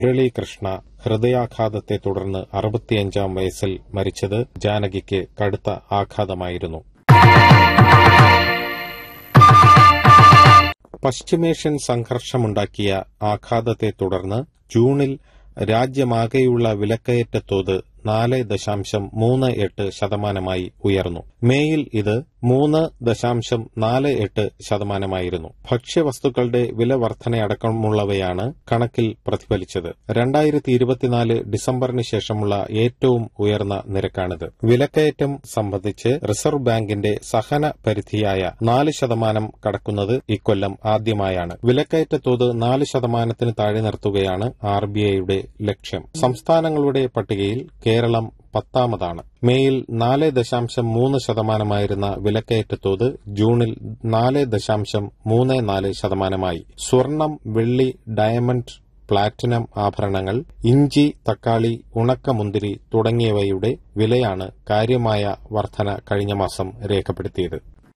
മുരളീകൃഷ്ണ ഹൃദയാഘാതത്തെ തുടർന്ന് അറുപത്തിയഞ്ചാം വയസ്സിൽ മരിച്ചത് ജാനകിക്ക് കടുത്ത ആഘാതമായിരുന്നു പശ്ചിമേഷ്യൻ സംഘർഷമുണ്ടാക്കിയ ആഘാതത്തെ തുടർന്ന് ജൂണിൽ രാജ്യമാകെയുള്ള വിലക്കയറ്റ തോത് നാല് ദശാംശം മൂന്ന് എട്ട് ശതമാനമായി ഉയർന്നു മേയിൽ ഇത് മൂന്ന് ദശാംശം നാല് എട്ട് ശതമാനമായിരുന്നു ഭക്ഷ്യവസ്തുക്കളുടെ വില വർധനയടക്കമുള്ളവയാണ് കണക്കിൽ പ്രതിഫലിച്ചത് രണ്ടായിരത്തി ഇരുപത്തിനാല് ഡിസംബറിന് ശേഷമുള്ള ഏറ്റവും ഉയർന്ന നിരക്കാണിത് വിലക്കയറ്റം സംബന്ധിച്ച് റിസർവ് ബാങ്കിന്റെ സഹന പരിധിയായ നാല് ശതമാനം കടക്കുന്നത് ഇക്കൊല്ലം ആദ്യമായാണ് വിലക്കയറ്റ തോത് നാല് ശതമാനത്തിന് താഴെ നിർത്തുകയാണ് ആർ ബി ഐയുടെ ലക്ഷ്യം സംസ്ഥാനങ്ങളുടെ പട്ടികയിൽ കേരളം പത്താമതാണ് മേയിൽ നാല് ദശാംശം മൂന്ന് ശതമാനമായിരുന്ന വിലക്കയറ്റ തോത് ജൂണിൽ നാല് ദശാംശം മൂന്ന് നാല് ശതമാനമായി സ്വർണം വെള്ളി ഡയമണ്ട് പ്ലാറ്റിനം ആഭരണങ്ങൾ ഇഞ്ചി തക്കാളി ഉണക്കമുന്തിരി തുടങ്ങിയവയുടെ വിലയാണ് കാര്യമായ വർധന കഴിഞ്ഞ മാസം രേഖപ്പെടുത്തിയത്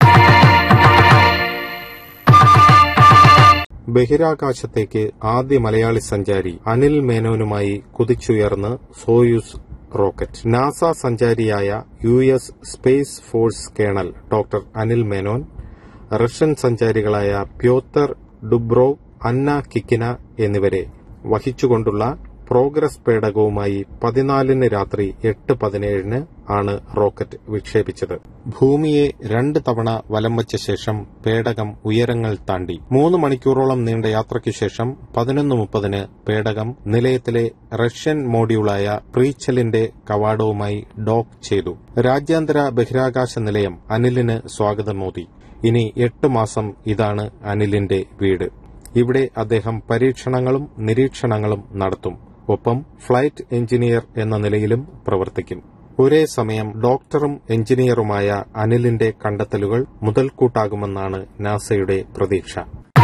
ബഹിരാകാശത്തേക്ക് ആദ്യ മലയാളി സഞ്ചാരി അനിൽ മേനോനുമായി കുതിച്ചുയർന്ന് സോയൂസ് റോക്കറ്റ് നാസ സഞ്ചാരിയായ U S space force colonel doctor Anil Menon Russian സഞ്ചാരികളായ പ്യോത്തർ ഡുബ്രോവ് അന്ന കിക്കിന എന്നിവരെ വഹിച്ചുകൊണ്ടുള്ള പ്രോഗ്രസ് പേടകവുമായി പതിനാലിന് രാത്രി എട്ട് പതിനേഴിന് ആണ് റോക്കറ്റ് വിക്ഷേപിച്ചത് ഭൂമിയെ രണ്ട് തവണ വലം വച്ച ശേഷം പേടകം ഉയരങ്ങൾ താണ്ടി മൂന്ന് മണിക്കൂറോളം നീണ്ട യാത്രയ്ക്കു ശേഷം പതിനൊന്ന് മുപ്പതിന് പേടകം നിലയത്തിലെ റഷ്യൻ മോഡ്യൂളായ പ്രീച്ചലിന്റെ കവാടവുമായി ഡോക്ക് ചെയ്തു രാജ്യാന്തര ബഹിരാകാശ നിലയം അനിലിന് സ്വാഗതമോതി ഇനി എട്ട് മാസം ഇതാണ് അനിലിന്റെ വീട് ഇവിടെ അദ്ദേഹം പരീക്ഷണങ്ങളും നിരീക്ഷണങ്ങളും നടത്തും ഒപ്പം ഫ്ലൈറ്റ് എഞ്ചിനീയർ എന്ന നിലയിലും പ്രവർത്തിക്കും ഒരേ സമയം ഡോക്ടറും എഞ്ചിനീയറുമായ അനിലിന്റെ കണ്ടെത്തലുകൾ മുതൽക്കൂട്ടാകുമെന്നാണ് നാസയുടെ പ്രതീക്ഷ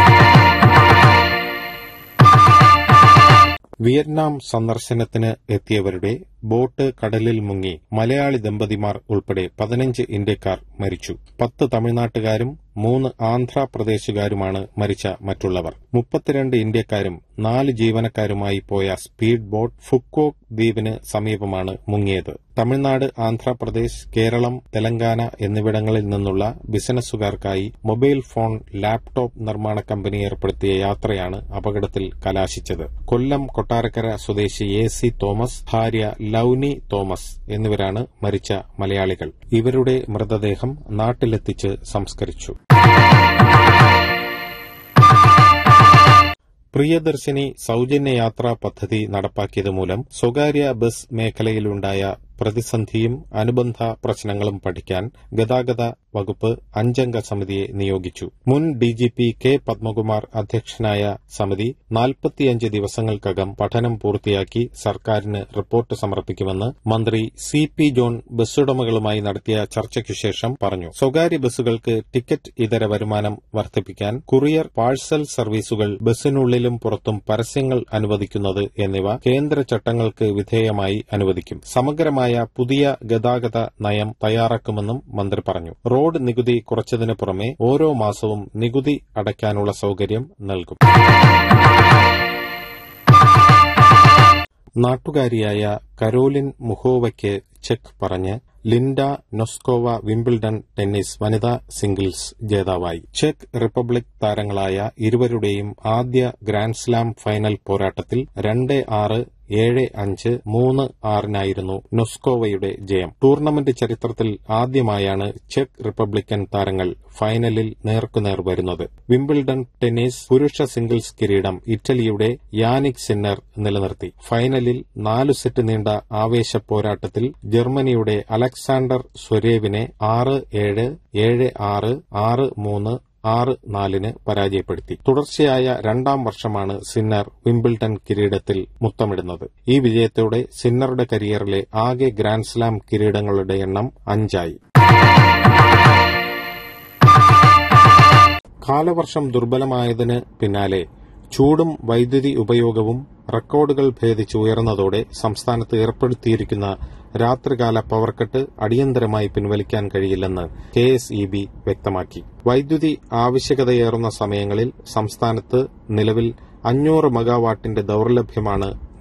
വിയറ്റ്നാം സന്ദർശനത്തിന് എത്തിയവരുടെ ബോട്ട് കടലിൽ മുങ്ങി മലയാളി ദമ്പതിമാർ ഉൾപ്പെടെ പതിനഞ്ച് ഇന്ത്യക്കാർ മരിച്ചു പത്ത് തമിഴ്നാട്ടുകാരും മൂന്ന് ആന്ധ്രാപ്രദേശുകാരുമാണ് മരിച്ച മറ്റുള്ളവർ മുപ്പത്തിരണ്ട് ഇന്ത്യക്കാരും നാല് ജീവനക്കാരുമായി പോയ സ്പീഡ് ബോട്ട് ഫുക്കോക്ക് ദ്വീപിന് സമീപമാണ് മുങ്ങിയത് തമിഴ്നാട് ആന്ധ്രാപ്രദേശ് കേരളം തെലങ്കാന എന്നിവിടങ്ങളിൽ നിന്നുള്ള ബിസിനസ്സുകാർക്കായി മൊബൈൽ ഫോൺ ലാപ്ടോപ്പ് നിർമ്മാണ കമ്പനി ഏർപ്പെടുത്തിയ യാത്രയാണ് അപകടത്തിൽ കലാശിച്ചത് കൊല്ലം കൊട്ടാരക്കര സ്വദേശി എ സി തോമസ് ഭാര്യ ലൌനി തോമസ് എന്നിവരാണ് മരിച്ച മലയാളികൾ ഇവരുടെ മൃതദേഹം നാട്ടിലെത്തിച്ച് സംസ്കരിച്ചു പ്രിയദർശിനി സൌജന്യ യാത്രാ പദ്ധതി നടപ്പാക്കിയത് മൂലം സ്വകാര്യ ബസ് മേഖലയിലുണ്ടായ പ്രതിസന്ധിയും അനുബന്ധ പ്രശ്നങ്ങളും പഠിക്കാൻ ഗതാഗത വകുപ്പ് അഞ്ചംഗ സമിതിയെ നിയോഗിച്ചു മുൻ ഡിജിപി കെ പത്മകുമാർ അധ്യക്ഷനായ സമിതി നാൽപ്പത്തിയഞ്ച് ദിവസങ്ങൾക്കകം പഠനം പൂർത്തിയാക്കി സർക്കാരിന് റിപ്പോർട്ട് സമർപ്പിക്കുമെന്ന് മന്ത്രി സി പി ജോൺ ബസ്സുടമകളുമായി നടത്തിയ ചർച്ചയ്ക്കു ശേഷം പറഞ്ഞു സ്വകാര്യ ബസ്സുകൾക്ക് ടിക്കറ്റ് ഇതര വരുമാനം വർദ്ധിപ്പിക്കാൻ കുറിയർ പാഴ്സൽ സർവീസുകൾ ബസ്സിനുള്ളിലും പുറത്തും പരസ്യങ്ങൾ അനുവദിക്കുന്നത് എന്നിവ കേന്ദ്ര ചട്ടങ്ങൾക്ക് വിധേയമായി അനുവദിക്കും സമഗ്രമായ പുതിയ ഗതാഗത നയം തയ്യാറാക്കുമെന്നും മന്ത്രി പറഞ്ഞു റോഡ് നികുതി കുറച്ചതിന് പുറമെ ഓരോ മാസവും നികുതി അടയ്ക്കാനുള്ള സൌകര്യം നൽകും നാട്ടുകാരിയായ കരോലിൻ മുഹോവയ്ക്ക് ചെക്ക് പറഞ്ഞ് ലിൻഡ നൊസ്കോവ വിംബിൾഡൺ ടെന്നീസ് വനിതാ സിംഗിൾസ് ജേതാവായി ചെക്ക് റിപ്പബ്ലിക് താരങ്ങളായ ഇരുവരുടെയും ആദ്യ ഗ്രാൻഡ്സ്ലാം ഫൈനൽ പോരാട്ടത്തിൽ രണ്ട് ആറ് ഏഴ് അഞ്ച് മൂന്ന് ആറിനായിരുന്നു നൊസ്കോവയുടെ ജയം ടൂർണമെന്റ് ചരിത്രത്തിൽ ആദ്യമായാണ് ചെക്ക് റിപ്പബ്ലിക്കൻ താരങ്ങൾ ഫൈനലിൽ നേർക്കുനേർ വരുന്നത് വിംബിൾഡൺ ടെന്നീസ് പുരുഷ സിംഗിൾസ് കിരീടം ഇറ്റലിയുടെ യാനിക് സിന്നർ നിലനിർത്തി ഫൈനലിൽ നാലു സെറ്റ് നീണ്ട ആവേശ പോരാട്ടത്തിൽ ജർമ്മനിയുടെ അലക്സാണ്ടർ സ്വരേവിനെ ആറ് ഏഴ് ഏഴ് ആറ് ആറ് മൂന്ന് ആറ് നാലിന് പരാജയപ്പെടുത്തി തുടർച്ചയായ രണ്ടാം വർഷമാണ് സിന്നർ വിംബിൾട്ടൺ കിരീടത്തിൽ മുത്തമിടുന്നത് ഈ വിജയത്തോടെ സിന്നറുടെ കരിയറിലെ ആകെ ഗ്രാൻഡ്സ്ലാം കിരീടങ്ങളുടെ എണ്ണം അഞ്ചായി കാലവർഷം ദുർബലമായതിന് പിന്നാലെ ചൂടും വൈദ്യുതി ഉപയോഗവും റെക്കോർഡുകൾ ഭേദിച്ച് ഉയർന്നതോടെ സംസ്ഥാനത്ത് ഏർപ്പെടുത്തിയിരിക്കുന്ന രാത്രികാല പവർ കട്ട് അടിയന്തരമായി പിൻവലിക്കാൻ കഴിയില്ലെന്ന് കെ എസ് ഇ ബി വ്യക്തമാക്കി വൈദ്യുതി ആവശ്യകതയേറുന്ന സമയങ്ങളിൽ സംസ്ഥാനത്ത് നിലവിൽ അഞ്ഞൂറ് മെഗാവാട്ടിന്റെ ദൌർലഭ്യമാണ്